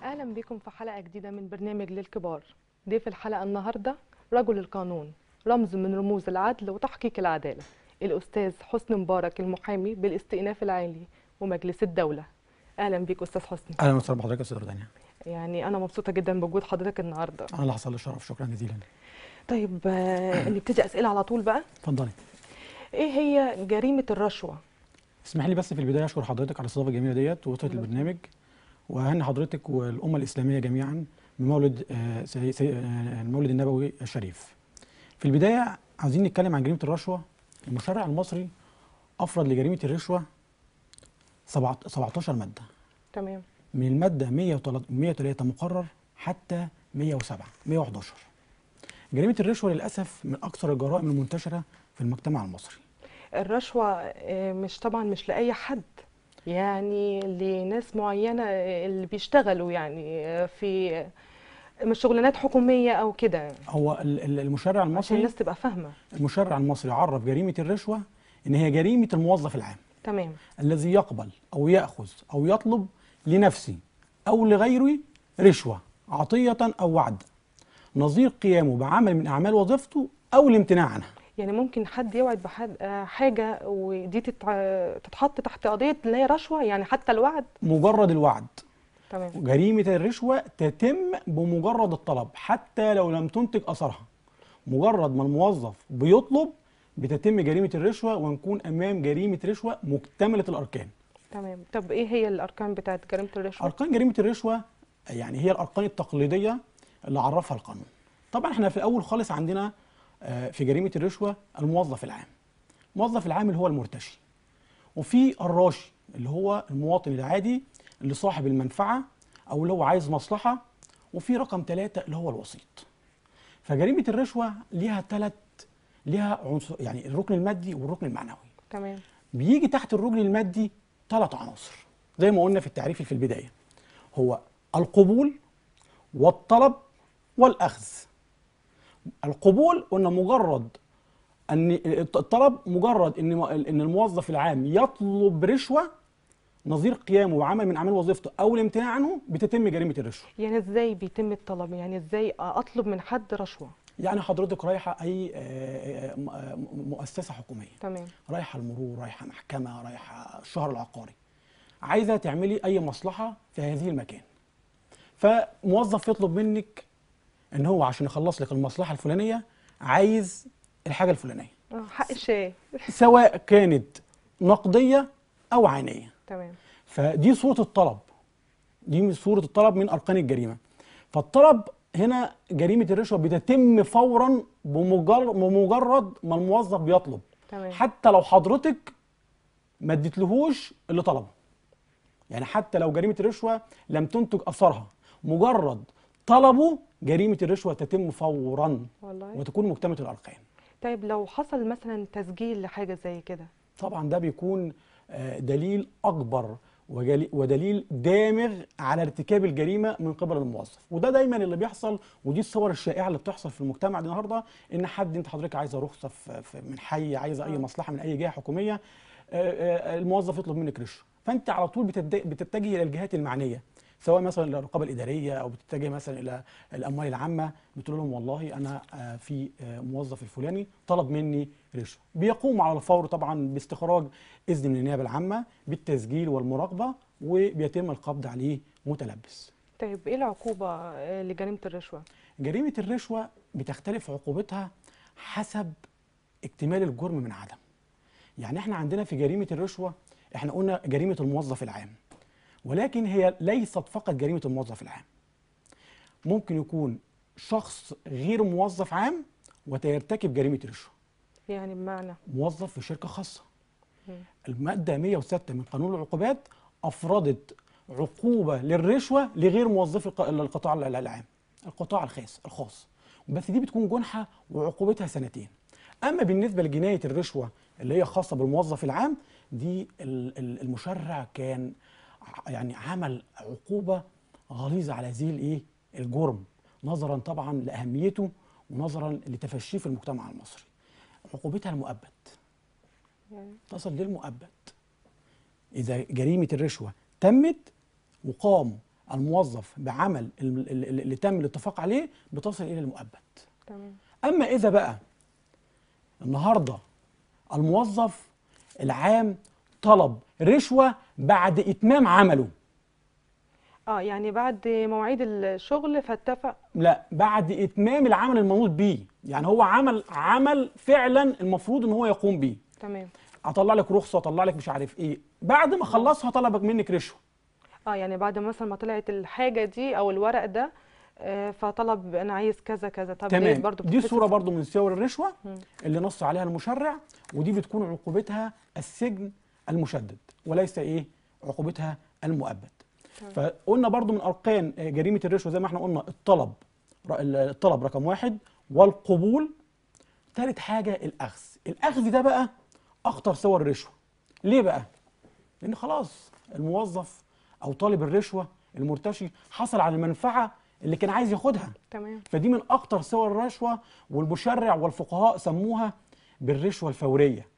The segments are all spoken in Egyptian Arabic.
اهلا بكم في حلقه جديده من برنامج للكبار ضيف الحلقه النهارده رجل القانون رمز من رموز العدل وتحقيق العداله الاستاذ حسني مبارك المحامي بالاستئناف العالي ومجلس الدوله اهلا بيك استاذ حسني اهلا وسهلا بحضرتك يا استاذ دنيا يعني انا مبسوطه جدا بوجود حضرتك النهارده انا اللي حصل لي الشرف شكرا جزيلا طيب آه، نبتدي اسئله على طول بقى اتفضلي ايه هي جريمه الرشوه اسمح لي بس في البدايه اشكر حضرتك على الاستضافه الجميله ديت ووصلت البرنامج واهني حضرتك والامه الاسلاميه جميعا بمولد آه، سي- سي- آه، المولد النبوي الشريف في البدايه عاوزين نتكلم عن جريمه الرشوه المشرع المصري افرض لجريمه الرشوه سبعة- 17 ماده تمام من الماده 103 مقرر حتى 107 111 جريمه الرشوه للاسف من اكثر الجرائم المنتشره في المجتمع المصري الرشوه آه، مش طبعا مش لاي حد يعني لناس معينه آه، اللي بيشتغلوا يعني آه، في آه، مش شغلانات حكوميه او كده هو ال- ال- المشرع عشان المصري الناس تبقى فاهمه المشرع المصري عرف جريمه الرشوه ان هي جريمه الموظف العام تمام الذي يقبل او ياخذ او يطلب لنفسه او لغيره رشوه عطيه او وعد نظير قيامه بعمل من اعمال وظيفته او الامتناع عنها يعني ممكن حد يوعد بحد آه، حاجه ودي تتع- تتحط تحت قضيه اللي هي رشوه يعني حتى الوعد مجرد الوعد تمام جريمه الرشوه تتم بمجرد الطلب حتى لو لم تنتج اثرها مجرد ما الموظف بيطلب بتتم جريمه الرشوه ونكون امام جريمه رشوه مكتمله الاركان تمام طب ايه هي الاركان بتاعت جريمه الرشوه اركان جريمه الرشوه يعني هي الاركان التقليديه اللي عرفها القانون طبعا احنا في الاول خالص عندنا آه، في جريمه الرشوه الموظف العام الموظف العام اللي هو المرتشي وفي الراشي اللي هو المواطن العادي اللي صاحب المنفعه او اللي هو عايز مصلحه وفي رقم ثلاثة اللي هو الوسيط فجريمه الرشوه ليها ثلاث ليها عنصر يعني الركن المادي والركن المعنوي تمام بيجي تحت الركن المادي ثلاث عناصر زي ما قلنا في التعريف في البدايه هو القبول والطلب والاخذ القبول قلنا مجرد ان الطلب مجرد ان ان الموظف العام يطلب رشوه نظير قيامه بعمل من اعمال وظيفته او الامتناع عنه بتتم جريمه الرشوه يعني ازاي بيتم الطلب يعني ازاي اطلب من حد رشوه يعني حضرتك رايحه اي آه، آه، م- آه، مؤسسه حكوميه تمام رايحه المرور رايحه محكمه رايحه الشهر العقاري عايزه تعملي اي مصلحه في هذه المكان فموظف يطلب منك ان هو عشان يخلص لك المصلحه الفلانيه عايز الحاجه الفلانيه اه حق الشاي سواء كانت نقديه او عينيه تمام فدي صوره الطلب دي من صوره الطلب من اركان الجريمه فالطلب هنا جريمه الرشوه بتتم فورا بمجرد بمجرد ما الموظف بيطلب تمام حتى لو حضرتك ما اديتلهوش اللي طلبه يعني حتى لو جريمه الرشوه لم تنتج اثرها مجرد طلبه جريمه الرشوه تتم فورا والله وتكون مكتمله الاركان طيب لو حصل مثلا تسجيل لحاجه زي كده طبعا ده بيكون آه، دليل اكبر وجلي- ودليل دامغ على ارتكاب الجريمه من قبل الموظف وده دايما اللي بيحصل ودي الصور الشائعه اللي بتحصل في المجتمع ده النهارده ان حد انت حضرتك عايزه رخصه في في- من حي عايزه اي آه. مصلحه من اي جهه حكوميه آه، آه، الموظف يطلب منك رشوه فانت على طول بتد- بتتجه الى الجهات المعنيه سواء مثلا الى الرقابه الاداريه او بتتجه مثلا الى الاموال العامه بتقول لهم والله انا آه، في آه، موظف الفلاني طلب مني رشوه بيقوم على الفور طبعا باستخراج اذن من النيابه العامه بالتسجيل والمراقبه وبيتم القبض عليه متلبس طيب ايه العقوبه آه، لجريمه الرشوه جريمه الرشوه بتختلف عقوبتها حسب اكتمال الجرم من عدم يعني احنا عندنا في جريمه الرشوه احنا قلنا جريمه الموظف العام ولكن هي ليست فقط جريمه الموظف العام ممكن يكون شخص غير موظف عام وترتكب جريمه رشوه يعني بمعنى موظف في شركه خاصه مم. الماده 106 من قانون العقوبات افرضت عقوبه للرشوه لغير موظفي الق- القطاع العام القطاع الخاص الخاص بس دي بتكون جنحه وعقوبتها سنتين اما بالنسبه لجنايه الرشوه اللي هي خاصه بالموظف العام دي ال- ال- المشرع كان ع- يعني عمل عقوبه غليظه على هذه الايه الجرم نظرا طبعا لاهميته ونظرا لتفشيه في المجتمع المصري عقوبتها المؤبد يعني تصل للمؤبد إذا جريمة الرشوة تمت وقام الموظف بعمل ال- ال- ال- اللي تم الاتفاق عليه بتصل الى المؤبد تمام اما اذا بقى النهارده الموظف العام طلب رشوه بعد اتمام عمله اه يعني بعد مواعيد الشغل فاتفق لا بعد اتمام العمل المنوط بيه يعني هو عمل عمل فعلا المفروض ان هو يقوم بيه تمام اطلع لك رخصه اطلع لك مش عارف ايه بعد ما خلصها طلبك منك رشوه اه يعني بعد مثلا ما طلعت الحاجه دي او الورق ده آه، فطلب انا عايز كذا كذا طب ليه تمام برضو دي بتتحسب- صوره برضو من صور الرشوه مم. اللي نص عليها المشرع ودي بتكون عقوبتها السجن المشدد وليس ايه عقوبتها المؤبد تمام. فقلنا برضو من اركان آه، جريمه الرشوه زي ما احنا قلنا الطلب ر- الطلب رقم واحد والقبول ثالث حاجه الاخذ الاخذ ده بقى اخطر صور الرشوه ليه بقى لان خلاص الموظف او طالب الرشوه المرتشي حصل على المنفعه اللي كان عايز ياخدها تمام فدي من اخطر صور الرشوه والمشرع والفقهاء سموها بالرشوه الفوريه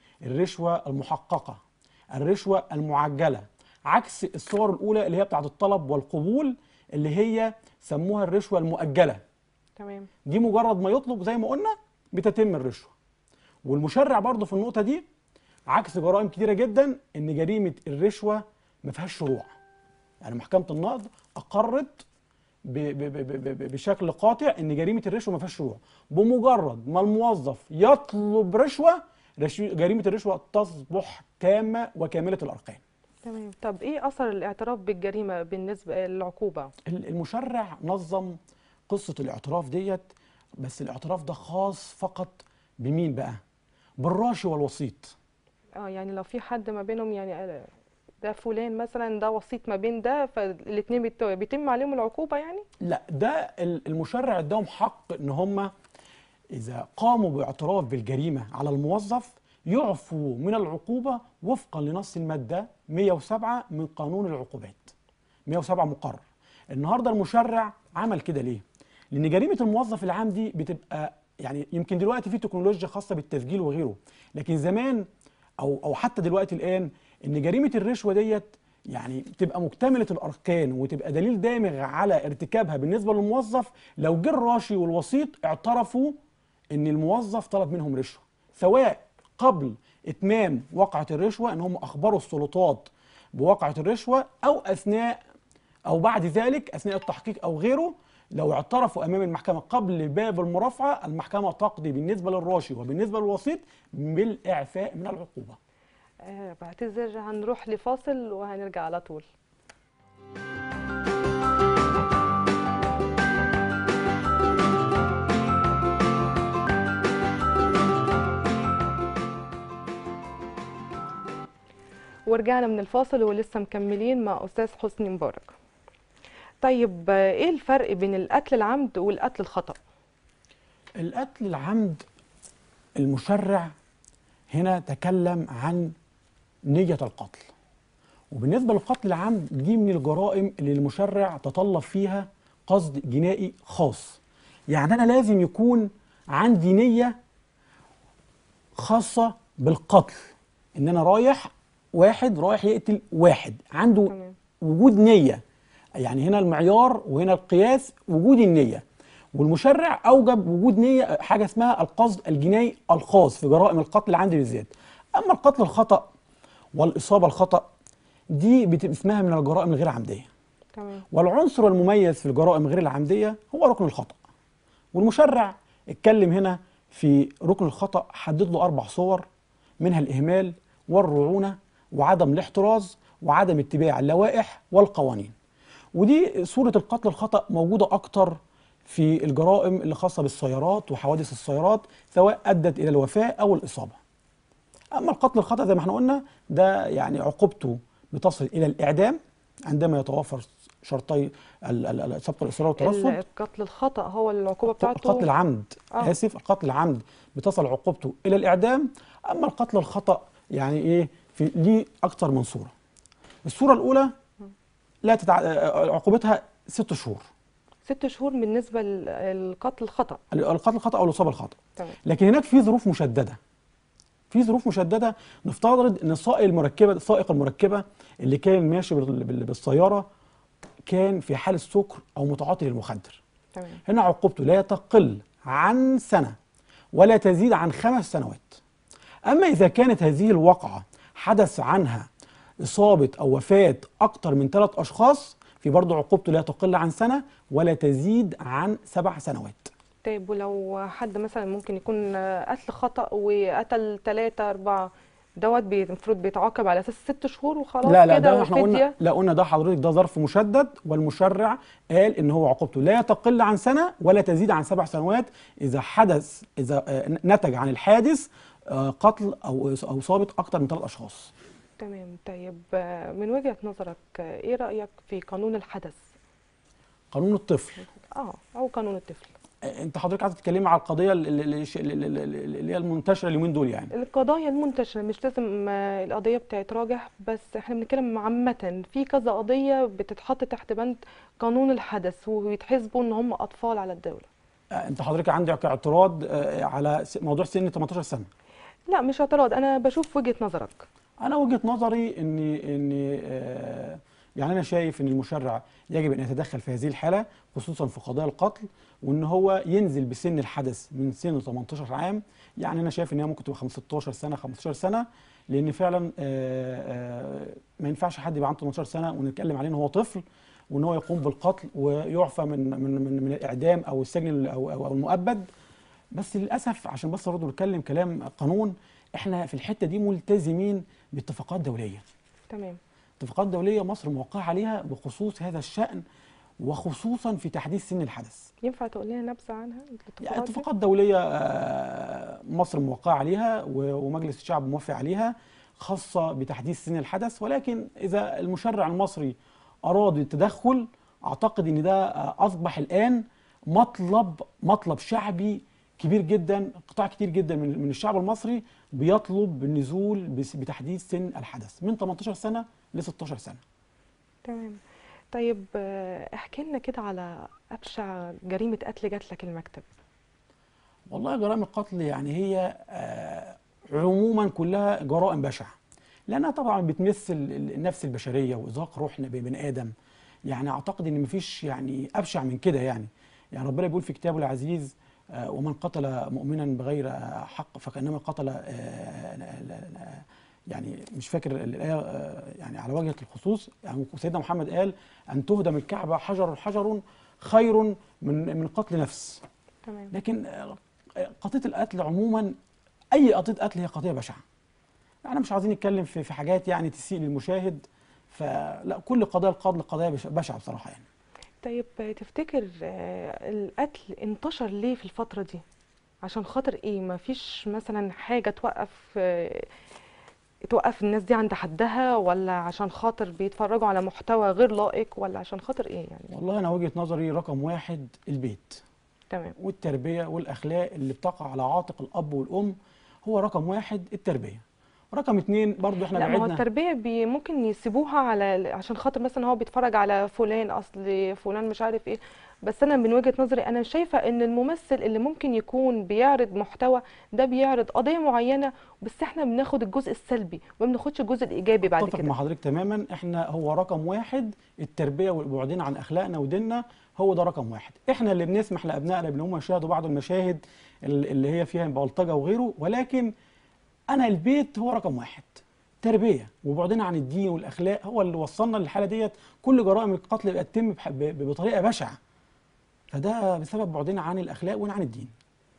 الرشوه المحققه الرشوه المعجله عكس الصور الاولى اللي هي بتاعت الطلب والقبول اللي هي سموها الرشوه المؤجله تمام دي مجرد ما يطلب زي ما قلنا بتتم الرشوه والمشرع برضه في النقطه دي عكس جرائم كتيره جدا ان جريمه الرشوه ما فيهاش شروع يعني محكمه النقض اقرت ب ب ب ب ب بشكل قاطع ان جريمه الرشوه ما فيهاش شروع بمجرد ما الموظف يطلب رشوه رشو- جريمه الرشوه تصبح تامه وكامله الاركان تمام طب ايه اثر الاعتراف بالجريمه بالنسبه للعقوبه ال- المشرع نظم قصة الاعتراف ديت بس الاعتراف ده خاص فقط بمين بقى؟ بالراشي والوسيط اه يعني لو في حد ما بينهم يعني آه، ده فلان مثلا ده وسيط ما بين ده فالاثنين بيتم عليهم العقوبه يعني لا ده ال- المشرع اداهم حق ان هم اذا قاموا باعتراف بالجريمة على الموظف يعفوا من العقوبة وفقا لنص المادة 107 من قانون العقوبات 107 مقرر النهارده المشرع عمل كده ليه؟ لان جريمه الموظف العام دي بتبقى يعني يمكن دلوقتي في تكنولوجيا خاصه بالتسجيل وغيره لكن زمان او او حتى دلوقتي الان ان جريمه الرشوه ديت يعني تبقى مكتمله الاركان وتبقى دليل دامغ على ارتكابها بالنسبه للموظف لو جه الراشي والوسيط اعترفوا ان الموظف طلب منهم رشوه سواء قبل اتمام واقعه الرشوه ان هم اخبروا السلطات بواقعه الرشوه او اثناء او بعد ذلك اثناء التحقيق او غيره لو اعترفوا امام المحكمه قبل باب المرافعه المحكمه تقضي بالنسبه للراشي وبالنسبه للوسيط بالاعفاء من العقوبه آه بعتذر هنروح لفاصل وهنرجع على طول ورجعنا من الفاصل ولسه مكملين مع استاذ حسني مبارك طيب آه، ايه الفرق بين القتل العمد والقتل الخطأ القتل العمد المشرع هنا تكلم عن نية القتل وبالنسبة للقتل العمد دي من الجرائم اللي المشرع تطلب فيها قصد جنائي خاص يعني أنا لازم يكون عندي نية خاصة بالقتل إن أنا رايح واحد رايح يقتل واحد عنده تمام. وجود نية يعني هنا المعيار وهنا القياس وجود النية والمشرع أوجب وجود نية حاجة اسمها القصد الجنائي الخاص في جرائم القتل العمد بالذات أما القتل الخطأ والإصابة الخطأ دي بتبقى اسمها من الجرائم الغير عمدية تمام والعنصر المميز في الجرائم غير العمدية هو ركن الخطأ والمشرع اتكلم هنا في ركن الخطأ حدد له أربع صور منها الإهمال والرعونة وعدم الاحتراز وعدم اتباع اللوائح والقوانين ودي صورة القتل الخطأ موجودة أكتر في الجرائم اللي خاصة بالسيارات وحوادث السيارات سواء أدت إلى الوفاة أو الإصابة أما القتل الخطأ زي ما احنا قلنا ده يعني عقوبته بتصل إلى الإعدام عندما يتوافر شرطي ال- ال- ال- سبق الإصرار والترصد القتل الخطأ هو العقوبة بتاعته القتل العمد آه. اسف القتل العمد بتصل عقوبته الى الاعدام اما القتل الخطا يعني ايه في ليه اكتر من صوره الصوره الاولى لا تتع... آه، عقوبتها ست شهور ست شهور بالنسبة للقتل الخطأ القتل الخطا او الاصابه الخطا تمام لكن هناك في ظروف مشدده في ظروف مشدده نفترض ان السائق المركبه السائق المركبه اللي كان ماشي بال- بال- بالسياره كان في حال السكر او متعاطي للمخدر تمام هنا عقوبته لا تقل عن سنة ولا تزيد عن خمس سنوات أما إذا كانت هذه الواقعة حدث عنها إصابة أو وفاة أكثر من ثلاث أشخاص في برضه عقوبته لا تقل عن سنة ولا تزيد عن سبع سنوات طيب ولو حد مثلا ممكن يكون قتل خطأ وقتل ثلاثة أربعة دوت بي- المفروض بيتعاقب على أساس ست شهور وخلاص لا لا كده ده احنا قلنا وفدية لا قلنا ده حضرتك ده ظرف مشدد والمشرع قال ان هو عقوبته لا تقل عن سنه ولا تزيد عن سبع سنوات اذا حدث اذا آه، نتج عن الحادث آه، قتل او او اصابه اكثر من ثلاث اشخاص تمام طيب آه، من وجهة نظرك آه، إيه رأيك في قانون الحدث؟ قانون الطفل اه أو قانون الطفل انت حضرتك عايز تتكلمي على القضيه اللي- اللي اللي- اللي اللي هي المنتشره اليومين دول يعني القضايا المنتشرة مش لازم آه، القضية بتاعت راجح بس احنا بنتكلم عامة في كذا قضية بتتحط تحت بند قانون الحدث ويتحسبوا ان هم اطفال على الدولة آه، انت حضرتك عندك اعتراض آه، على س- موضوع سن 18 سنه لا مش اعتراض انا بشوف وجهة نظرك انا وجهه نظري ان ان آه، يعني انا شايف ان المشرع يجب ان يتدخل في هذه الحاله خصوصا في قضايا القتل وان هو ينزل بسن الحدث من سن 18 عام يعني انا شايف ان هي ممكن تبقى 15 سنه 15 سنه لان فعلا آه، آه، ما ينفعش حد يبقى عنده 18 سنه ونتكلم عليه ان هو طفل وان هو يقوم بالقتل ويعفى من من من, من الاعدام او السجن او او أو المؤبد بس للاسف عشان بس برضه نتكلم كلام قانون احنا في الحته دي ملتزمين باتفاقات دوليه تمام اتفاقات دوليه مصر موقعه عليها بخصوص هذا الشان وخصوصا في تحديث سن الحدث ينفع تقول لنا نبذة عنها يعني الاتفاقات دي؟ اتفاقات دوليه آه، مصر موقعه عليها و- ومجلس الشعب موافق عليها خاصه بتحديث سن الحدث ولكن اذا المشرع المصري اراد التدخل اعتقد ان ده آه، اصبح الان مطلب مطلب شعبي كبير جدا قطاع كتير جدا من من الشعب المصري بيطلب النزول بس- بتحديث سن الحدث من 18 سنه ل 16 سنه تمام طيب آه، احكي لنا كده على ابشع جريمة قتل جات لك المكتب والله جرائم القتل يعني هي آه، عموما كلها جرائم بشعة لأنها طبعا بتمثل ال- النفس البشرية وإزهاق روحنا ببني آدم يعني أعتقد إن مفيش يعني أبشع من كده يعني يعني ربنا بيقول في كتابه العزيز آه، ومن قتل مؤمنا بغير آه، حق فكأنما قتل آه، لا- لا- لا- يعني مش فاكر الآية آه، يعني على وجه الخصوص يعني سيدنا محمد قال أن تهدم الكعبة حجر حجر خير من من قتل نفس تمام لكن آه، قضيه القتل عموما اي قضيه قتل هي قضيه بشعه احنا مش عايزين نتكلم في في حاجات يعني تسيء للمشاهد فلا كل قضايا القتل قضايا بش- بشعه بصراحه يعني طيب آه، تفتكر آه، القتل انتشر ليه في الفترة دي عشان خاطر ايه ما فيش مثلا حاجة توقف آه، توقف الناس دي عند حدها ولا عشان خاطر بيتفرجوا على محتوى غير لائق ولا عشان خاطر ايه يعني والله انا وجهه نظري رقم واحد البيت تمام والتربيه والاخلاق اللي بتقع على عاتق الاب والام هو رقم واحد التربيه رقم اتنين برضو احنا لا ما هو بعدنا التربية بي ممكن يسيبوها على عشان خاطر مثلا هو بيتفرج على فلان اصل فلان مش عارف ايه بس انا من وجهة نظري انا شايفة ان الممثل اللي ممكن يكون بيعرض محتوى ده بيعرض قضية معينة بس احنا بناخد الجزء السلبي وما بناخدش الجزء الايجابي بعد اتفق كده مع حضرتك تماما احنا هو رقم واحد التربيه والبعدين عن اخلاقنا وديننا هو ده رقم واحد احنا اللي بنسمح لابنائنا بان هم يشاهدوا بعض المشاهد ال- اللي هي فيها بلطجه وغيره ولكن انا البيت هو رقم واحد تربيه وبعدين عن الدين والاخلاق هو اللي وصلنا للحاله ديت كل جرائم القتل بقت تتم بح- ب- بطريقه بشعه فده بسبب بعدين عن الاخلاق وعن الدين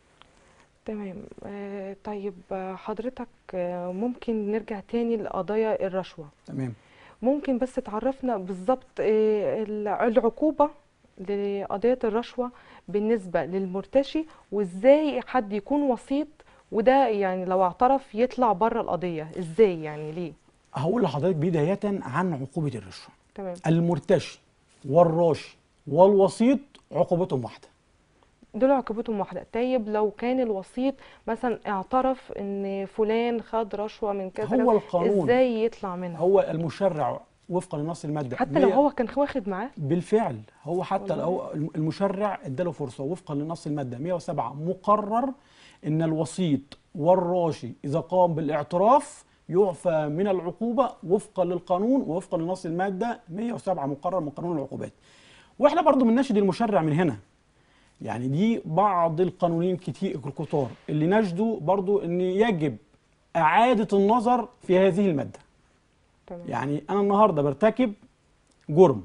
تمام آه طيب آه، حضرتك آه ممكن نرجع تاني لقضايا الرشوة تمام ممكن بس تعرفنا بالظبط آه، الع- العقوبة لقضية الرشوة بالنسبة للمرتشي وازاي حد يكون وسيط وده يعني لو اعترف يطلع بره القضية ازاي يعني ليه هقول لحضرتك بدايه عن عقوبه الرشوه تمام المرتشي والراشي والوسيط عقوبتهم واحده دول عقوبتهم واحدة طيب لو كان الوسيط مثلا اعترف ان فلان خد رشوة من كذا هو كذا، القانون ازاي يطلع منها هو المشرع وفقا لنص الماده حتى لو 100 هو كان واخد معاه بالفعل هو حتى والله. لو المشرع اداله فرصه وفقا لنص الماده 107 مقرر ان الوسيط والراشي اذا قام بالاعتراف يعفى من العقوبه وفقا للقانون ووفقا لنص الماده 107 مقرر من قانون العقوبات واحنا برضو بنناشد المشرع من هنا يعني دي بعض القانونيين كتير الكتار اللي نجدوا برضو ان يجب اعاده النظر في هذه الماده تمام يعني انا النهارده برتكب جرم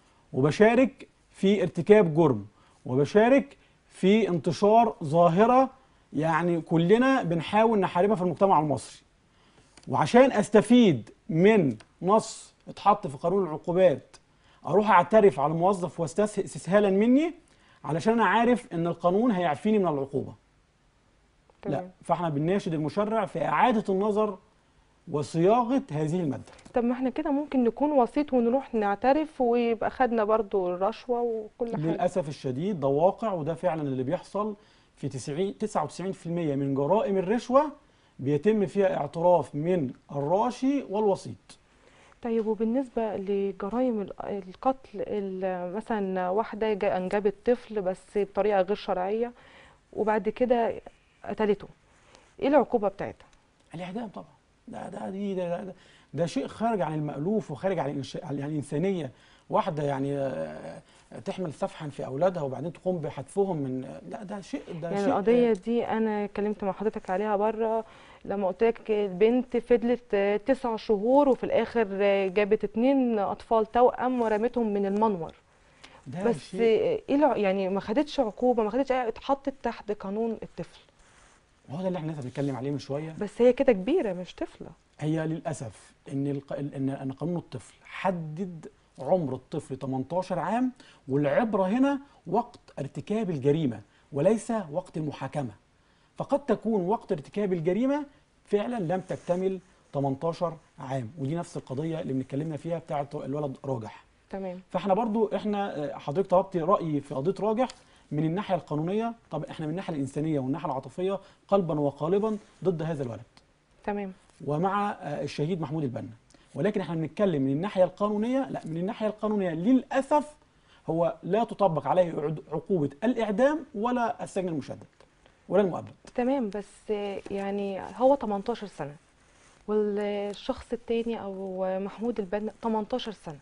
وبشارك في ارتكاب جرم وبشارك في انتشار ظاهره يعني كلنا بنحاول نحاربها في المجتمع المصري وعشان استفيد من نص اتحط في قانون العقوبات اروح اعترف على الموظف واستسهل استسهالا مني علشان انا عارف ان القانون هيعفيني من العقوبه لا تمام فاحنا بنناشد المشرع في اعاده النظر وصياغه هذه الماده طب ما احنا كده ممكن نكون وسيط ونروح نعترف ويبقى خدنا برضو الرشوة وكل حاجة للاسف الشديد ده واقع وده فعلا اللي بيحصل في 90 99% من جرائم الرشوه بيتم فيها اعتراف من الراشي والوسيط طيب وبالنسبة لجرائم ال- القتل ال- مثلا واحدة جا- أنجبت طفل بس بطريقة غير شرعية وبعد كده قتلته ايه العقوبة بتاعتها؟ الاعدام طبعا ده ده دي ده, ده, ده شيء خارج عن المألوف وخارج عن الإنش- عن الإنسانية واحدة يعني آه، تحمل سفحا في أولادها وبعدين تقوم بحتفهم من لا ده شيء ده يعني شيء القضية دي أنا اتكلمت مع حضرتك عليها بره لما قلت لك البنت فضلت آه، تسع شهور وفي الآخر آه، جابت اتنين أطفال توأم ورمتهم من المنور ده بس شيء آه، ايه الع- يعني ما خدتش عقوبة ما خدتش أي- اتحطت تحت قانون الطفل وهو ده اللي احنا لسه بنتكلم عليه من شوية بس هي كده كبيرة مش طفلة هي للأسف إن الق... إن أن قانون الطفل حدد عمر الطفل 18 عام والعبرة هنا وقت ارتكاب الجريمة وليس وقت المحاكمة فقد تكون وقت ارتكاب الجريمة فعلا لم تكتمل 18 عام ودي نفس القضية اللي بنتكلمنا فيها بتاعة الولد راجح تمام فاحنا برضو احنا آه، حضرتك طلبتي رأيي في قضية راجح من الناحية القانونية طب احنا من الناحية الإنسانية والناحية العاطفية قلبا وقالبا ضد هذا الولد تمام ومع آه، الشهيد محمود البنا ولكن احنا بنتكلم من الناحيه القانونيه لا من الناحيه القانونيه للاسف هو لا تطبق عليه عد- عقوبه الاعدام ولا السجن المشدد ولا المؤبد تمام بس آه، يعني هو 18 سنة والشخص التاني أو محمود البنا 18 سنة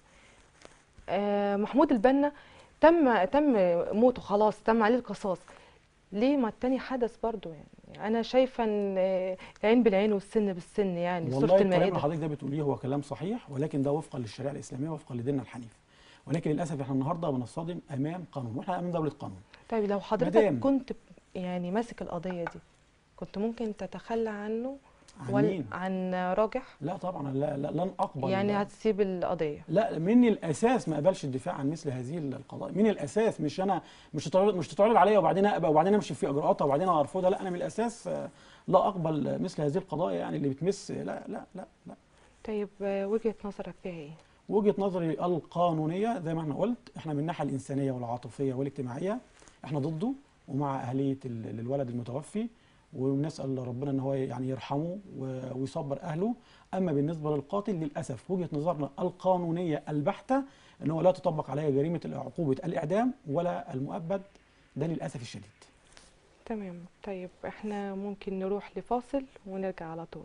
آه، محمود البنا تم تم موته خلاص تم عليه القصاص ليه ما التاني حدث برضو يعني أنا شايفة إن آه، العين بالعين والسن بالسن يعني سورة والله الكلام اللي المائدة حضرتك ده بتقوليه هو كلام صحيح ولكن ده وفقا للشريعه الاسلاميه وفقا لديننا الحنيف ولكن للاسف احنا النهارده بنصطدم امام قانون واحنا امام دوله قانون طيب لو حضرتك مدام. كنت يعني ماسك القضية دي كنت ممكن تتخلى عنه عن ولا مين؟ عن راجح لا طبعا لا, لا لن اقبل يعني هتسيب القضية لا من الاساس ما اقبلش الدفاع عن مثل هذه القضايا من الاساس مش انا مش تتعرض مش تتعرض عليا وبعدين أقبل وبعدين امشي في اجراءاتها وبعدين ارفضها لا انا من الاساس آه، لا اقبل مثل هذه القضايا يعني اللي بتمس لا لا لا لا طيب آه، وجهة نظرك فيها ايه؟ وجهه نظري القانونيه زي ما احنا قلت احنا من الناحيه الانسانيه والعاطفيه والاجتماعيه احنا ضده ومع اهليه ال- الولد المتوفي ونسال ربنا ان هو يعني يرحمه و- ويصبر اهله اما بالنسبه للقاتل للاسف وجهه نظرنا القانونيه البحته ان هو لا تطبق عليه جريمه عقوبه الاعدام ولا المؤبد ده للاسف الشديد تمام طيب احنا ممكن نروح لفاصل ونرجع على طول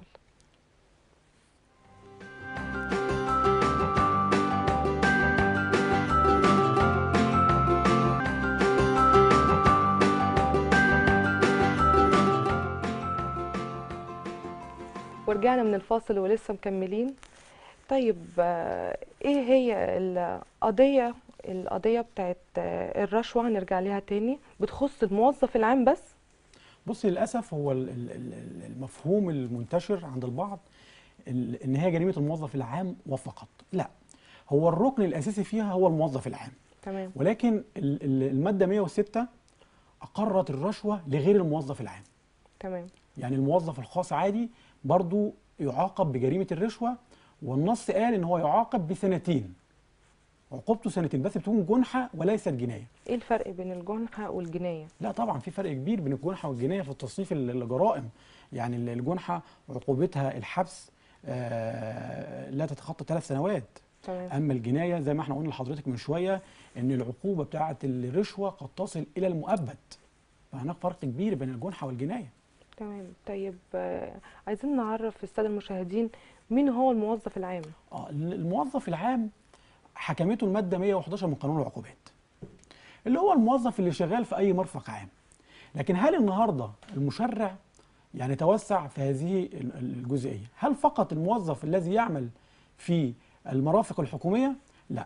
ورجعنا من الفاصل ولسه مكملين طيب آه، ايه هي القضية القضية بتاعت آه، الرشوة هنرجع ليها تاني بتخص الموظف العام بس بص للاسف هو ال- ال- ال- المفهوم المنتشر عند البعض ال- ان هي جريمه الموظف العام وفقط لا هو الركن الاساسي فيها هو الموظف العام تمام ولكن ال- ال- الماده 106 اقرت الرشوه لغير الموظف العام تمام يعني الموظف الخاص عادي برضو يعاقب بجريمه الرشوه والنص قال ان هو يعاقب بسنتين عقوبته سنتين بس بتكون جنحه وليست جنايه ايه الفرق بين الجنحة والجناية لا طبعا في فرق كبير بين الجنحه والجنايه في تصنيف ال- الجرائم يعني ال- الجنحه عقوبتها الحبس آه، لا تتخطى ثلاث سنوات تمام اما الجنايه زي ما احنا قلنا لحضرتك من شويه ان العقوبه بتاعه الرشوه قد تصل الى المؤبد فهناك فرق كبير بين الجنحه والجنايه تمام طيب آه، عايزين نعرف الساده المشاهدين مين هو الموظف العام اه الموظف العام حكمته الماده 111 من قانون العقوبات اللي هو الموظف اللي شغال في اي مرفق عام لكن هل النهارده المشرع يعني توسع في هذه ال- ال- الجزئيه هل فقط الموظف الذي يعمل في المرافق الحكوميه لا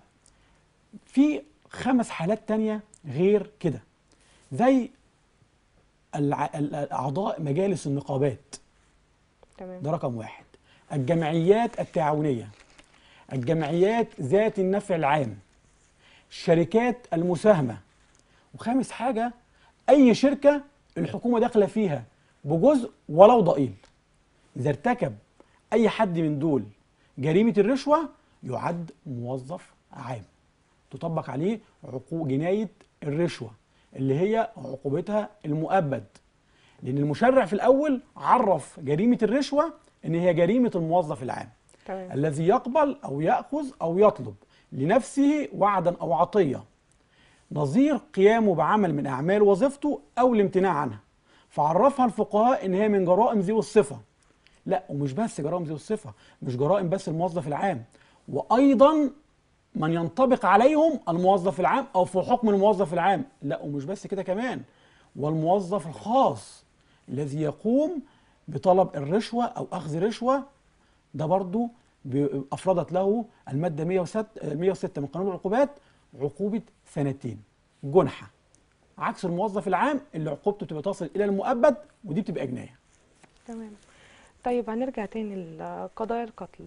في خمس حالات تانية غير كده زي الع- ال- اعضاء مجالس النقابات تمام ده رقم واحد الجمعيات التعاونية الجمعيات ذات النفع العام الشركات المساهمة وخامس حاجة أي شركة الحكومة داخلة فيها بجزء ولو ضئيل إذا ارتكب أي حد من دول جريمة الرشوة يعد موظف عام تطبق عليه عقوق جناية الرشوة اللي هي عقوبتها المؤبد لأن المشرع في الأول عرف جريمة الرشوة إن هي جريمة الموظف العام تمام الذي يقبل أو يأخذ أو يطلب لنفسه وعدا أو عطية نظير قيامه بعمل من أعمال وظيفته أو الامتناع عنها فعرفها الفقهاء إن هي من جرائم ذوي الصفة لا ومش بس جرائم ذوي الصفة مش جرائم بس الموظف العام وأيضا من ينطبق عليهم الموظف العام أو في حكم الموظف العام لا ومش بس كده كمان والموظف الخاص الذي يقوم بطلب الرشوة أو أخذ رشوة ده برضو ب- أفردت له المادة 106 106 من قانون العقوبات عقوبة سنتين جنحة عكس الموظف العام اللي عقوبته بتبقى تصل إلى المؤبد ودي بتبقى جناية تمام طيب هنرجع تاني لقضايا القتل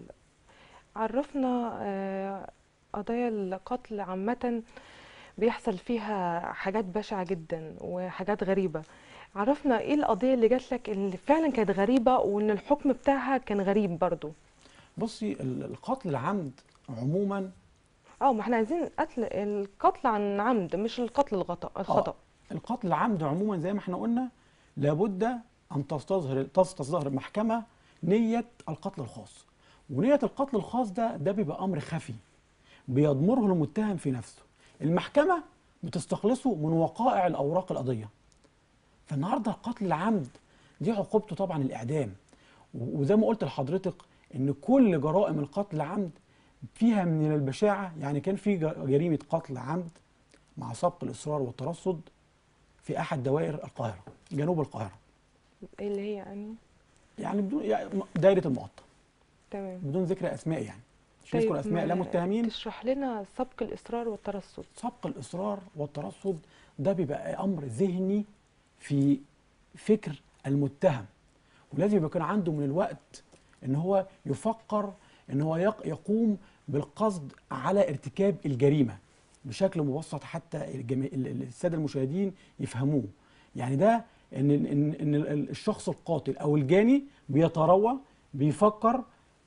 عرفنا آه، قضايا القتل عامة بيحصل فيها حاجات بشعة جدا وحاجات غريبة عرفنا ايه القضية اللي جات لك اللي فعلا كانت غريبة وان الحكم بتاعها كان غريب برضو بصي ال- القتل العمد عموما اه ما احنا عايزين قتل القتل عن عمد مش القتل الخطأ الخطأ القتل العمد عموما زي ما احنا قلنا لابد ان تستظهر تستظهر المحكمه نيه القتل الخاص ونيه القتل الخاص ده ده بيبقى امر خفي بيضمره المتهم في نفسه المحكمه بتستخلصه من وقائع الاوراق القضيه فالنهارده القتل العمد دي عقوبته طبعا الاعدام و- وزي ما قلت لحضرتك ان كل جرائم القتل العمد فيها من البشاعه يعني كان في ج- جريمه قتل عمد مع سبق الاصرار والترصد في احد دوائر القاهره جنوب القاهره ايه اللي هي يعني يعني بدون يعني دايره المقطم تمام بدون ذكر اسماء يعني مش نذكر اسماء لا ما متهمين تشرح لنا سبق الاصرار والترصد سبق الاصرار والترصد ده بيبقى امر ذهني في فكر المتهم ولازم يبقى كان عنده من الوقت ان هو يفكر ان هو يق- يقوم بالقصد على ارتكاب الجريمه بشكل مبسط حتى الجمي... ال- ال- الساده المشاهدين يفهموه يعني ده ان ان ان ال- الشخص القاتل او الجاني بيتروى بيفكر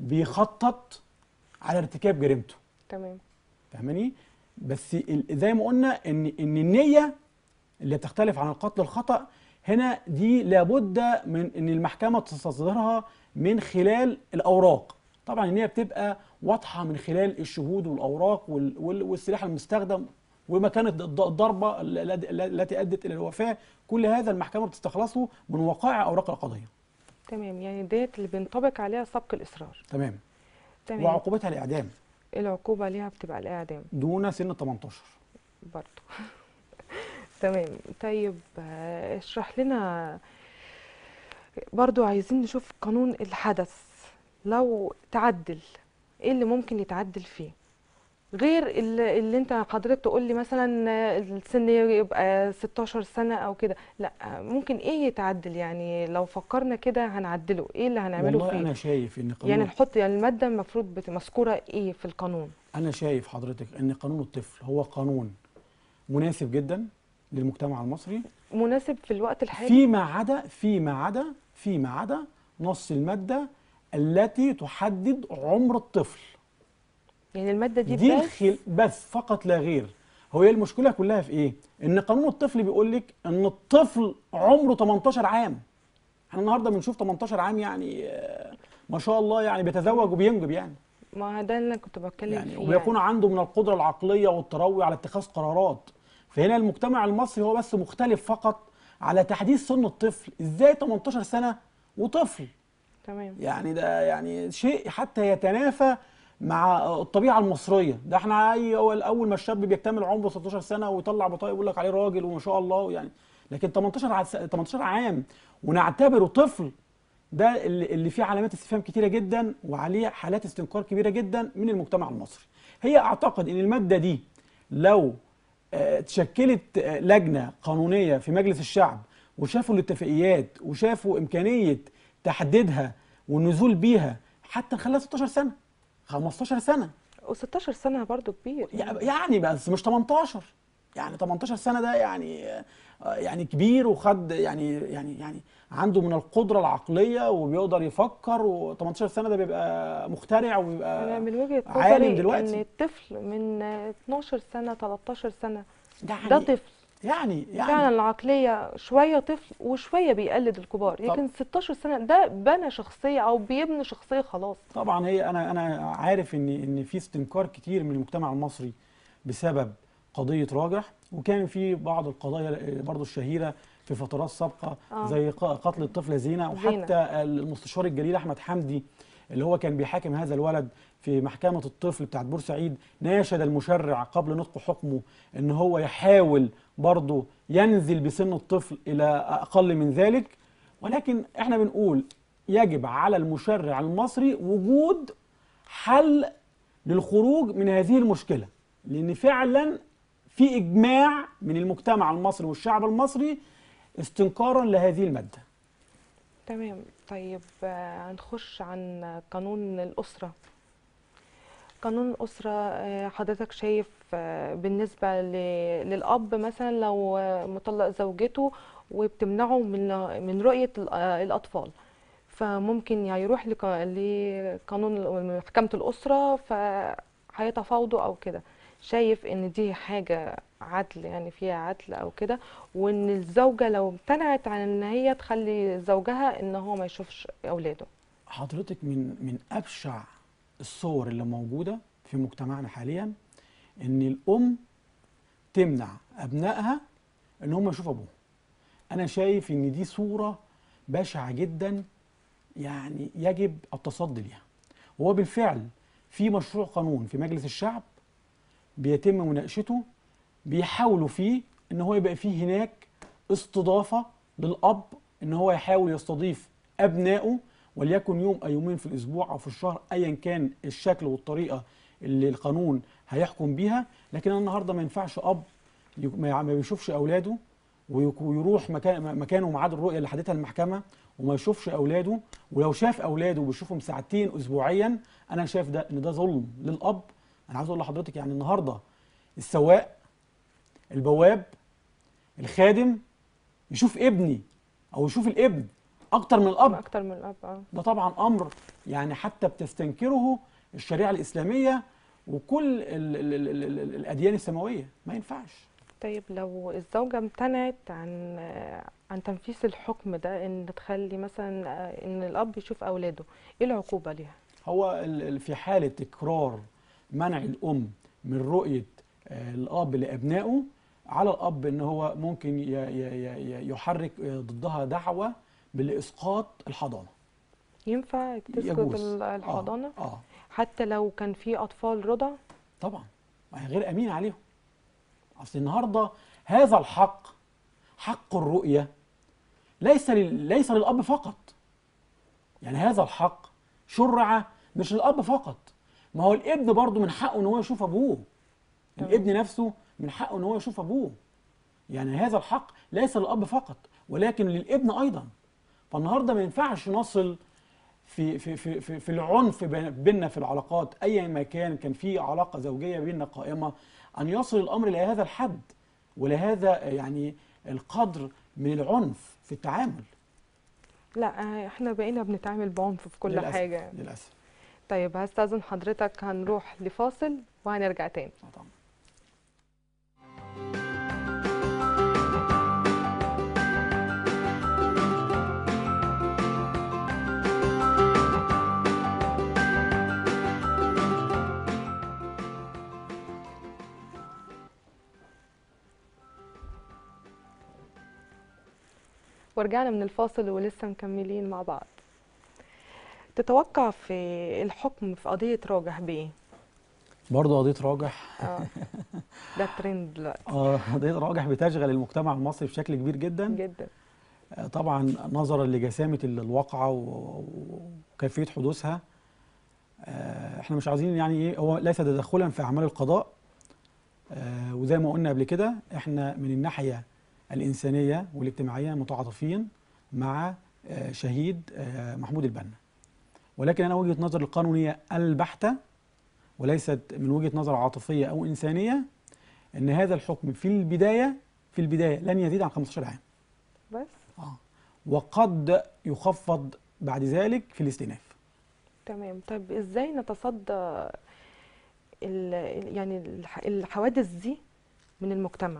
بيخطط على ارتكاب جريمته تمام فاهماني بس ال- زي ما قلنا ان ان النيه اللي بتختلف عن القتل الخطا هنا دي لابد من ان المحكمه تستصدرها من خلال الاوراق طبعا النيه بتبقى واضحه من خلال الشهود والاوراق وال- وال- والسلاح المستخدم ومكان الض- الض- الضربه ال- ال- التي ادت الى الوفاه كل هذا المحكمه بتستخلصه من وقائع اوراق القضيه تمام يعني ديت اللي بينطبق عليها سبق الاصرار تمام تمام وعقوبتها الاعدام العقوبة ليها بتبقى الإعدام دون سن 18 برضو تمام طيب آه، اشرح لنا برضو عايزين نشوف قانون الحدث لو تعدل ايه اللي ممكن يتعدل فيه غير اللي, اللي انت حضرتك تقول لي مثلا آه، السن يبقى 16 سنة او كده لا آه، ممكن ايه يتعدل يعني لو فكرنا كده هنعدله ايه اللي هنعمله والله فيه انا شايف ان قانون يعني نحط يعني المادة المفروض بت- مذكورة ايه في القانون أنا شايف حضرتك إن قانون الطفل هو قانون مناسب جدا للمجتمع المصري مناسب في الوقت الحالي فيما عدا فيما عدا فيما عدا نص المادة التي تحدد عمر الطفل يعني المادة دي, دي بس الخل... بس فقط لا غير هو هي المشكلة كلها في إيه؟ إن قانون الطفل بيقول لك إن الطفل عمره 18 عام احنا النهارده بنشوف 18 عام يعني آه، ما شاء الله يعني بيتزوج وبينجب يعني ما ده اللي أنا كنت بتكلم يعني فيه وبيكون يعني. عنده من القدرة العقلية والتروي على اتخاذ قرارات فهنا المجتمع المصري هو بس مختلف فقط على تحديث سن الطفل ازاي 18 سنه وطفل تمام يعني ده يعني شيء حتى يتنافى مع الطبيعه المصريه ده احنا اي اول اول ما الشاب بيكتمل عمره 16 سنه ويطلع بطاقه يقول لك عليه راجل وما شاء الله يعني لكن 18 ع- 18 عام ونعتبره طفل ده اللي اللي فيه علامات استفهام كتيره جدا وعليه حالات استنكار كبيره جدا من المجتمع المصري هي اعتقد ان الماده دي لو آه، اتشكلت آه، لجنه قانونيه في مجلس الشعب وشافوا الاتفاقيات وشافوا امكانيه تحديدها والنزول بيها حتى نخليها 16 سنه 15 سنه و16 سنه برضو كبير يعني. يعني بس مش 18 يعني 18 سنه ده يعني آه، يعني كبير وخد يعني يعني يعني عنده من القدره العقليه وبيقدر يفكر و18 سنه ده بيبقى مخترع انا وبيبقى من وجهه عالم نظري دلوقتي. ان الطفل من 12 سنه 13 سنه يعني ده طفل يعني فعلا يعني العقليه شويه طفل وشويه بيقلد الكبار لكن 16 سنه ده بنى شخصيه او بيبني شخصيه خلاص طبعا هي انا انا عارف ان ان في استنكار كتير من المجتمع المصري بسبب قضيه راجح وكان في بعض القضايا برضو الشهيره في فترات سابقه آه. زي ق- قتل الطفله زينه زينة. وحتى المستشار الجليل احمد حمدي اللي هو كان بيحاكم هذا الولد في محكمه الطفل بتاعت بورسعيد ناشد المشرع قبل نطق حكمه ان هو يحاول برضه ينزل بسن الطفل الى اقل من ذلك ولكن احنا بنقول يجب على المشرع المصري وجود حل للخروج من هذه المشكله لان فعلا في اجماع من المجتمع المصري والشعب المصري استنكارا لهذه الماده تمام طيب آه، هنخش عن قانون الأسرة قانون الأسرة آه، حضرتك شايف آه، بالنسبة ل- للأب مثلا لو آه، مطلق زوجته وبتمنعه من من رؤية ال- آه، الأطفال فممكن يعني يروح لق- لقانون ال- محكمة الأسرة فهيتفاوضوا أو كده شايف إن دي حاجة عدل يعني فيها عدل أو كده وإن الزوجة لو امتنعت عن إن هي تخلي زوجها إن هو ما يشوفش أولاده حضرتك من من ابشع الصور اللي موجوده في مجتمعنا حاليا ان الام تمنع ابنائها ان هم يشوفوا ابوهم انا شايف ان دي صوره بشعه جدا يعني يجب التصدي ليها هو بالفعل في مشروع قانون في مجلس الشعب بيتم مناقشته بيحاولوا فيه ان هو يبقى فيه هناك استضافه للاب ان هو يحاول يستضيف ابنائه وليكن يوم او يومين في الاسبوع او في الشهر ايا كان الشكل والطريقه اللي القانون هيحكم بيها لكن أنا النهارده ما ينفعش اب ي- ما ما بيشوفش اولاده ويك- ويروح مكان مكانه ميعاد الرؤيه اللي حددها المحكمه وما يشوفش اولاده ولو شاف اولاده وبيشوفهم ساعتين اسبوعيا انا شايف ده ان ده ظلم للاب انا عاوز اقول لحضرتك يعني النهارده السواق البواب الخادم يشوف ابني او يشوف الابن اكتر من الاب أكتر من الأب آه. ده طبعا امر يعني حتى بتستنكره الشريعه الاسلاميه وكل ال ال ال ال ال الاديان السماويه ما ينفعش طيب لو الزوجة امتنعت عن عن تنفيذ الحكم ده ان تخلي مثلا ان الاب يشوف اولاده ايه العقوبة ليها هو ال- ال- في حاله تكرار منع الام من رؤيه آه، الاب لابنائه على الاب ان هو ممكن ي- ي- ي- يحرك آه، ضدها دعوه بالاسقاط الحضانه ينفع تسقط يجوز ال- آه، الحضانة اه حتى لو كان في اطفال رضع طبعا ما هي غير امين عليهم اصل النهارده هذا الحق حق الرؤيه ليس لل... ليس للاب فقط يعني هذا الحق شرع مش للاب فقط ما هو الابن برضه من حقه ان هو يشوف ابوه تمام. الابن نفسه من حقه ان هو يشوف ابوه يعني هذا الحق ليس للاب فقط ولكن للابن ايضا فالنهارده ما ينفعش نصل في في في في, في العنف بين- بيننا في العلاقات ايا ما كان كان في علاقه زوجيه بيننا قائمه ان يصل الامر الى هذا الحد ولهذا يعني القدر من العنف في التعامل لا احنا بقينا بنتعامل بعنف في كل للأسف حاجة للاسف طيب هستأذن حضرتك هنروح لفاصل وهنرجع تاني آه طبعا ورجعنا من الفاصل ولسه مكملين مع بعض تتوقع في الحكم في قضية راجح بإيه؟ برضه قضيه راجح اه ده ترند دلوقتي اه قضيه راجح بتشغل المجتمع المصري بشكل كبير جدا جدا آه، طبعا نظرا لجسامه ال- الواقعه و- وكيفيه حدوثها آه، احنا مش عايزين يعني ايه هو ليس تدخلا في اعمال القضاء آه، وزي ما قلنا قبل كده احنا من الناحيه الانسانيه والاجتماعيه متعاطفين مع آه، شهيد آه، محمود البنا ولكن انا وجهه نظر القانونيه البحته وليست من وجهه نظر عاطفيه او انسانيه ان هذا الحكم في البدايه في البدايه لن يزيد عن 15 عام بس آه. وقد يخفض بعد ذلك في الاستئناف تمام طيب ازاي نتصدى ال ال- يعني الح- الحوادث دي من المجتمع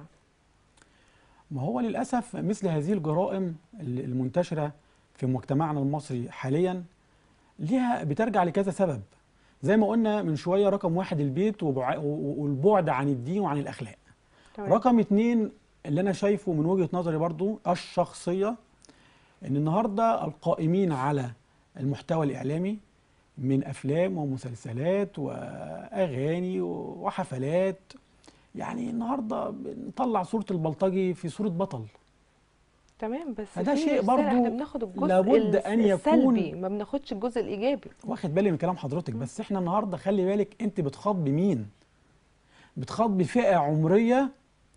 ما هو للأسف مثل هذه الجرائم ال- المنتشرة في مجتمعنا المصري حاليا ليها بترجع لكذا سبب زي ما قلنا من شوية رقم واحد البيت وبع- و- والبعد عن الدين وعن الأخلاق تمام رقم اتنين اللي أنا شايفه من وجهة نظري برضو الشخصية إن النهاردة القائمين على المحتوى الإعلامي من أفلام ومسلسلات وأغاني وحفلات يعني النهاردة بنطلع صورة البلطجي في صورة بطل تمام بس فده في شيء رسالة برضو احنا بناخد الجزء لابد الس- أن يكون- السلبي ما بناخدش الجزء الايجابي واخد بالي من كلام حضرتك بس احنا النهارده خلي بالك انت بتخاطبي مين بتخاطبي فئه عمريه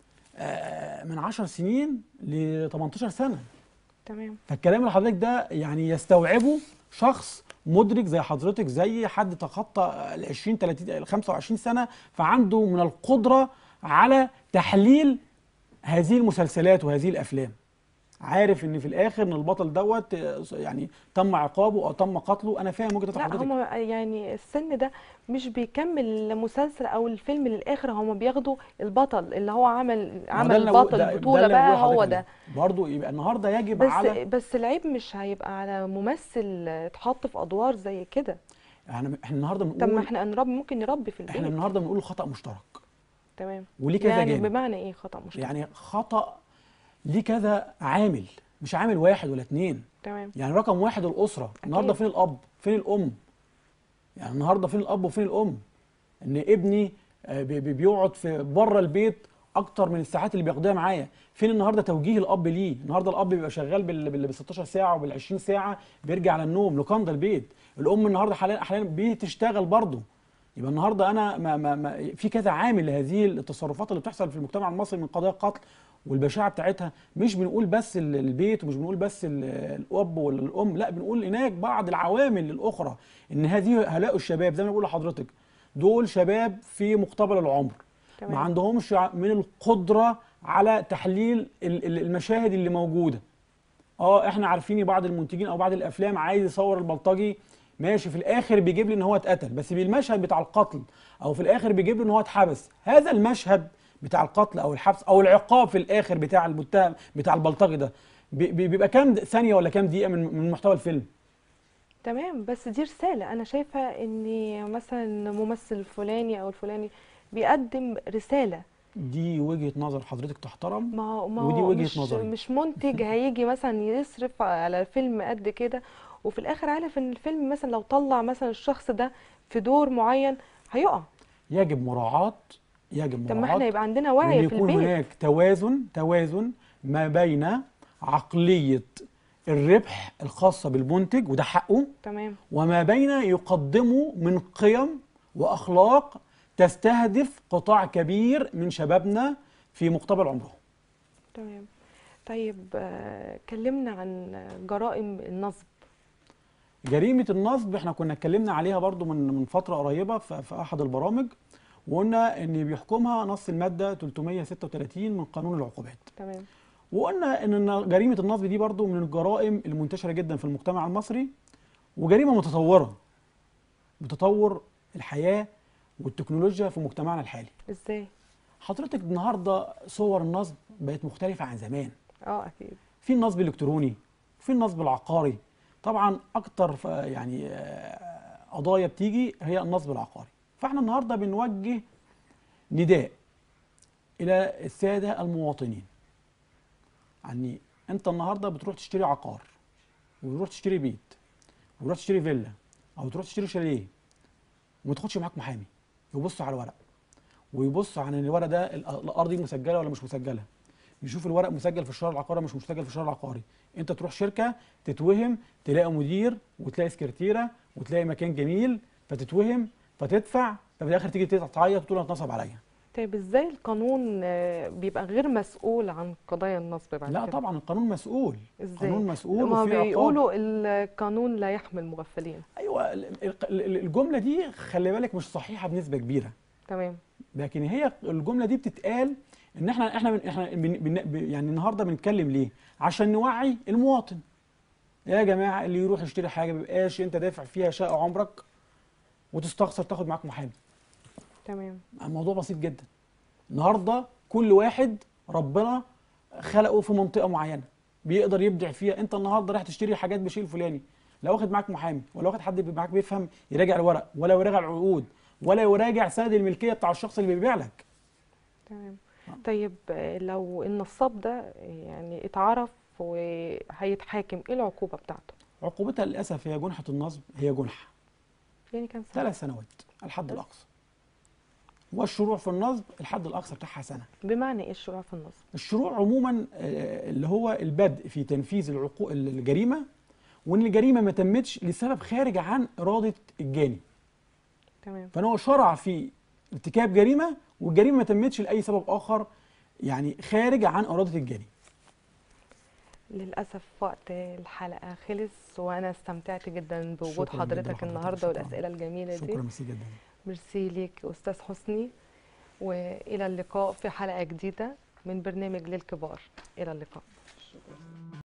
آه، من 10 سنين ل 18 سنه تمام فالكلام اللي حضرتك ده يعني يستوعبه شخص مدرك زي حضرتك زي حد تخطى ال 20 30 ال 25 سنه فعنده من القدره على تحليل هذه المسلسلات وهذه الافلام عارف ان في الاخر ان البطل دوت آه، يعني تم عقابه او تم قتله انا فاهم وجهه نظر لا حضرتك هما يعني السن ده مش بيكمل المسلسل او الفيلم للاخر هما بياخدوا البطل اللي هو عمل ما هو ده عمل اللي أنا بقول- بطل ده- ده بطولة اللي أنا بقى بقوله هو لحضرتك ده برضه يبقى النهارده يجب بس على بس العيب مش هيبقى على ممثل اتحط في ادوار زي كده احنا احنا النهارده طب ما بنقول احنا نربي ممكن نربي في احنا البيت النهارده بنقول خطا مشترك تمام وليه كذا يعني جانب بمعنى ايه خطأ مشترك يعني خطا ليه كذا عامل مش عامل واحد ولا اتنين تمام يعني رقم واحد الاسره النهارده فين الاب فين الام يعني النهارده فين الاب وفين الام ان ابني آه، بي- بي- بيقعد في بره البيت اكتر من الساعات اللي بيقضيها معايا فين النهارده توجيه الاب ليه النهارده الاب بيبقى شغال بال بال 16 ساعه وبال 20 ساعه بيرجع على النوم لقمض البيت الام النهارده حاليا احيانا بتشتغل برضه يبقى النهارده انا ما ما ما في كذا عامل لهذه التصرفات اللي بتحصل في المجتمع المصري من قضايا القتل والبشاعه بتاعتها مش بنقول بس ال- البيت ومش بنقول بس ال- الاب ولا الام لا بنقول هناك بعض العوامل الاخرى ان هذه هؤلاء الشباب زي ما بقول لحضرتك دول شباب في مقتبل العمر تمام. ما عندهمش ع- من القدره على تحليل ال- ال- المشاهد اللي موجوده اه احنا عارفين بعض المنتجين او بعض الافلام عايز يصور البلطجي ماشي في الاخر بيجيب لي ان هو اتقتل بس بالمشهد بتاع القتل او في الاخر بيجيب لي ان هو اتحبس هذا المشهد بتاع القتل او الحبس او العقاب في الاخر بتاع المتهم بتاع البلطجي ده بي- بي- بيبقى كام ثانيه ولا كام دقيقه من من محتوى الفيلم تمام بس دي رسالة أنا شايفة إن مثلا ممثل الفلاني أو الفلاني بيقدم رسالة دي وجهه نظر حضرتك تحترم ما هو ما ودي هو وجهة مش نظري. مش منتج هيجي مثلا يصرف على فيلم قد كده وفي الآخر عارف إن الفيلم مثلا لو طلع مثلا الشخص ده في دور معين هيقع يجب مراعاه يجب طب ما مراعاه احنا يبقى عندنا وان وعي في يكون البيت هناك توازن توازن ما بين عقليه الربح الخاصه بالمنتج وده حقه تمام وما بين يقدمه من قيم واخلاق تستهدف قطاع كبير من شبابنا في مقتبل عمرهم. تمام طيب آه، كلمنا عن جرائم النصب جريمه النصب احنا كنا اتكلمنا عليها برضو من من فتره قريبه في في احد البرامج وقلنا ان بيحكمها نص الماده 336 من قانون العقوبات. تمام وقلنا ان جريمه النصب دي برضو من الجرائم المنتشره جدا في المجتمع المصري وجريمه متطوره بتطور الحياه والتكنولوجيا في مجتمعنا الحالي. ازاي حضرتك النهارده صور النصب بقت مختلفه عن زمان. اه اكيد في النصب الالكتروني وفي النصب العقاري. طبعا اكتر ف- يعني آه، قضايا بتيجي هي النصب العقاري. فاحنا النهارده بنوجه نداء الى الساده المواطنين. يعني انت النهارده بتروح تشتري عقار وتروح تشتري بيت وتروح تشتري فيلا او تروح تشتري شاليه وما تاخدش معاك محامي يبص على الورق ويبص عن الورق ده ال- الارض دي مسجله ولا مش مسجله يشوف الورق مسجل في الشهر العقاري ولا مش مسجل في الشهر العقاري انت تروح شركه تتوهم تلاقي مدير وتلاقي سكرتيره وتلاقي مكان جميل فتتوهم فتدفع ففي الاخر تيجي تعيط وتقول انا اتنصب عليا طيب ازاي القانون آه، بيبقى غير مسؤول عن قضايا النصب بعد لا كده؟ طبعا القانون مسؤول ازاي القانون مسؤول ما وفي عقاب بيقولوا القانون لا يحمي المغفلين ايوه ال- ال- ال- الجمله دي خلي بالك مش صحيحه بنسبه كبيره تمام لكن هي الجمله دي بتتقال ان احنا احنا بن- احنا بن بن ب- يعني النهارده بنتكلم ليه عشان نوعي المواطن يا جماعه اللي يروح يشتري حاجه ما بيبقاش انت دافع فيها شقه عمرك وتستخسر تاخد معاك محامي تمام الموضوع بسيط جدا النهارده كل واحد ربنا خلقه في منطقه معينه بيقدر يبدع فيها انت النهارده رايح تشتري حاجات بشيء الفلاني لا واخد معاك محامي ولا واخد حد بي- معاك بيفهم يراجع الورق ولا يراجع العقود ولا يراجع سند الملكيه بتاع الشخص اللي بيبيع لك تمام طيب آه، لو النصاب ده يعني اتعرف وهيتحاكم ايه العقوبة بتاعته عقوبتها للاسف هي جنحه النصب هي جنحه يعني كان سنة ثلاث سنوات الحد الاقصى والشروع في النصب الحد الاقصى بتاعها سنه بمعنى ايه الشروع في النصب الشروع عموما آه، اللي هو البدء في تنفيذ العقو... الجريمه وان الجريمه ما تمتش لسبب خارج عن اراده الجاني تمام فان هو شرع في ارتكاب جريمه والجريمه ما تمتش لاي سبب اخر يعني خارج عن اراده الجاني للأسف وقت الحلقة خلص وأنا استمتعت جدا بوجود شكراً جداً حضرتك لحضرتك، النهاردة شكراً. والأسئلة الجميلة دي شكرا ميرسي جدا ميرسي ليك أستاذ حسني وإلى اللقاء في حلقة جديدة من برنامج للكبار إلى اللقاء